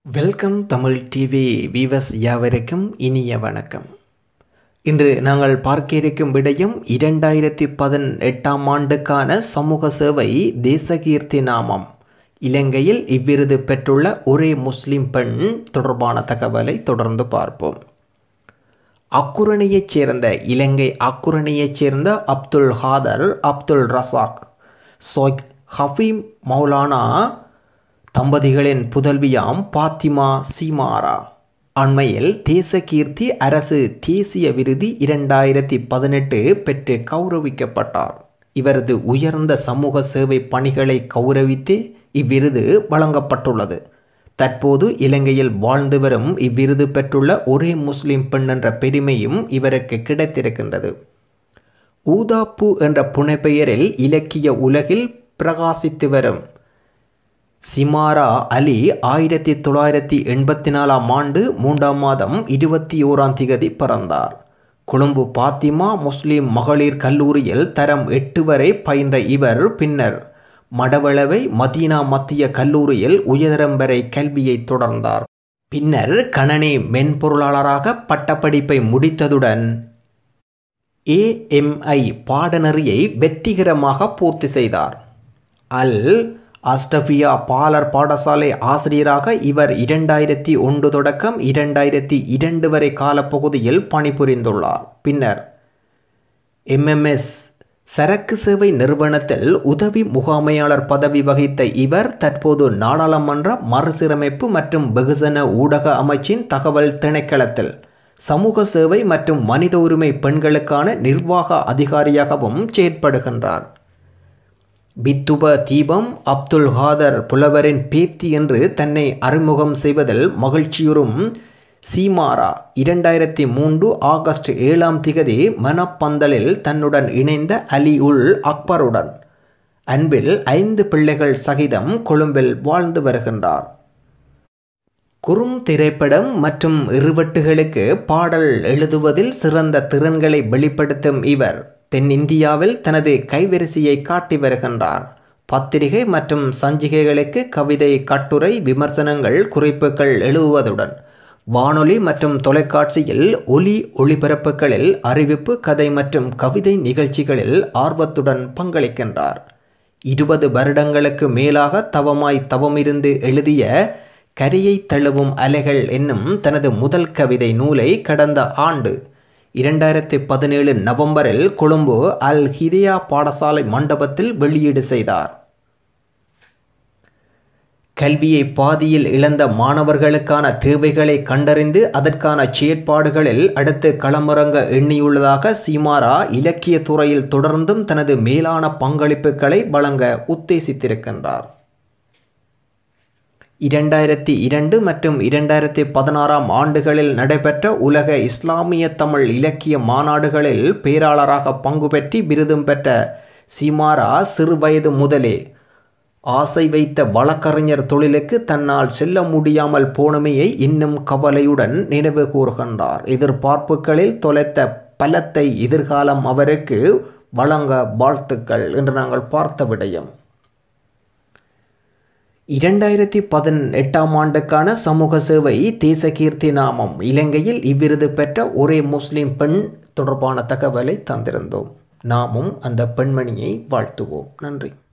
welcome Tamil TV viewers யாவருக்கும் இனிய வணக்கம் இன்று நாங்கள் பார்க்க இருக்கும் விடயம் இரண்டாயிரத்தி பதினெட்டாம் ஆண்டுக்கான சமூக சேவை தேசகீர்த்தி நாமம் இலங்கையில் இவ்விருது பெற்றுள்ள ஒரே முஸ்லிம் பெண் தொடர்பான தகவலை தொடர்ந்து பார்ப்போம் அக்குரணியைச் சேர்ந்த இலங்கை அக்குரணியைச் சேர்ந்த அப்துல் ஹாதர் அப்துல் ரசாக் சோய் ஹஃபீம் மௌலானா தம்பதிகளின் புதல்வியாம் பாத்திமா சீமாரா அண்மையில் தேசகீர்த்தி அரசு தேசிய விருது இரண்டாயிரத்தி பதினெட்டு பெற்று கௌரவிக்கப்பட்டார் இவரது உயர்ந்த சமூக சேவை பணிகளை கௌரவித்து இவ்விருது வழங்கப்பட்டுள்ளது தற்போது இலங்கையில் வாழ்ந்து வரும் இவ்விருது பெற்றுள்ள ஒரே முஸ்லிம் பெண் என்ற பெருமையும் இவருக்கு கிடைத்திருக்கின்றது ஊதாப்பு என்ற புனைப்பெயரில் இலக்கிய உலகில் பிரகாசித்து வரும் சிமாரா அலி ஆயிரத்தி தொள்ளாயிரத்தி எண்பத்தி நாலாம் ஆண்டு மூன்றாம் மாதம் இருபத்தி ஓராம் திகதி பிறந்தார் கொழும்பு பாத்திமா முஸ்லிம் மகளிர் கல்லூரியில் தரம் எட்டு வரை பயின்ற இவர் பின்னர் மடவளவை மதீனா மத்திய கல்லூரியில் உயர்தரம் வரை கல்வியை தொடர்ந்தார் பின்னர் கணனி மென்பொருளாளராக பட்டப்படிப்பை முடித்ததுடன் ஏஎம்ஐ பாடநெறியை வெற்றிகரமாக பூர்த்தி செய்தார் அல் அஸ்டபியா பாலர் பாடசாலை ஆசிரியராக இவர் இரண்டாயிரத்தி ஒன்று தொடக்கம் இரண்டாயிரத்தி இரண்டு வரை காலப்பகுதியில் பணிபுரிந்துள்ளார் பின்னர் எம்எம்எஸ் சரக்கு சேவை நிறுவனத்தில் உதவி முகாமையாளர் பதவி வகித்த இவர் தற்போது நாடாளுமன்ற மறுசீரமைப்பு மற்றும் வெகுஜன ஊடக அமைச்சின் தகவல் திணைக்களத்தில் சமூக சேவை மற்றும் மனித உரிமை பெண்களுக்கான நிர்வாக அதிகாரியாகவும் செயற்படுகின்றார் பித்துப தீபம் அப்துல் ஹாதர் புலவரின் பேத்தி என்று தன்னை அறிமுகம் செய்வதில் மகிழ்ச்சியுறும் சீமாரா இரண்டாயிரத்தி மூன்று ஆகஸ்ட் ஏழாம் திகதி மனப்பந்தலில் தன்னுடன் இணைந்த அலி உல் அக்பருடன் அன்பில் ஐந்து பிள்ளைகள் சகிதம் கொழும்பில் வாழ்ந்து வருகின்றார் குறும் திரைப்படம் மற்றும் இருவட்டுகளுக்கு பாடல் எழுதுவதில் சிறந்த திறன்களை வெளிப்படுத்தும் இவர் தென்னிந்தியாவில் தனது கைவரிசையை காட்டி வருகின்றார் பத்திரிகை மற்றும் சஞ்சிகைகளுக்கு கவிதை கட்டுரை விமர்சனங்கள் குறிப்புகள் எழுதுவதுடன் வானொலி மற்றும் தொலைக்காட்சியில் ஒலி ஒளிபரப்புகளில் அறிவிப்பு கதை மற்றும் கவிதை நிகழ்ச்சிகளில் ஆர்வத்துடன் பங்களிக்கின்றார் இருபது வருடங்களுக்கு மேலாக தவமாய் தவமிருந்து எழுதிய கரையை தழுவும் அலைகள் என்னும் தனது முதல் கவிதை நூலை கடந்த ஆண்டு இரண்டாயிரத்தி பதினேழு நவம்பரில் கொழும்பு அல் ஹிதியா பாடசாலை மண்டபத்தில் வெளியீடு செய்தார் கல்வியை பாதியில் இழந்த மாணவர்களுக்கான தேவைகளை கண்டறிந்து அதற்கான செயற்பாடுகளில் அடுத்து களமிறங்க எண்ணியுள்ளதாக சீமாரா இலக்கிய துறையில் தொடர்ந்தும் தனது மேலான பங்களிப்புகளை வழங்க உத்தேசித்திருக்கின்றார் இரண்டாயிரத்தி இரண்டு மற்றும் இரண்டாயிரத்தி பதினாறாம் ஆண்டுகளில் நடைபெற்ற உலக இஸ்லாமிய தமிழ் இலக்கிய மாநாடுகளில் பேராளராக பங்கு பெற்றி விருதும் பெற்ற சீமாரா சிறுவயது முதலே ஆசை வைத்த வழக்கறிஞர் தொழிலுக்கு தன்னால் செல்ல முடியாமல் போனமையை இன்னும் கவலையுடன் நினைவு கூறுகின்றார் எதிர்பார்ப்புகளில் தொலைத்த பலத்தை எதிர்காலம் அவருக்கு வழங்க வாழ்த்துக்கள் என்று நாங்கள் பார்த்த விடயம் இரண்டாயிரத்தி பதினெட்டாம் ஆண்டுக்கான சமூக சேவை தேசகீர்த்தி நாமம் இலங்கையில் இவ்விருது பெற்ற ஒரே முஸ்லிம் பெண் தொடர்பான தகவலை தந்திருந்தோம் நாமும் அந்த பெண்மணியை வாழ்த்துவோம் நன்றி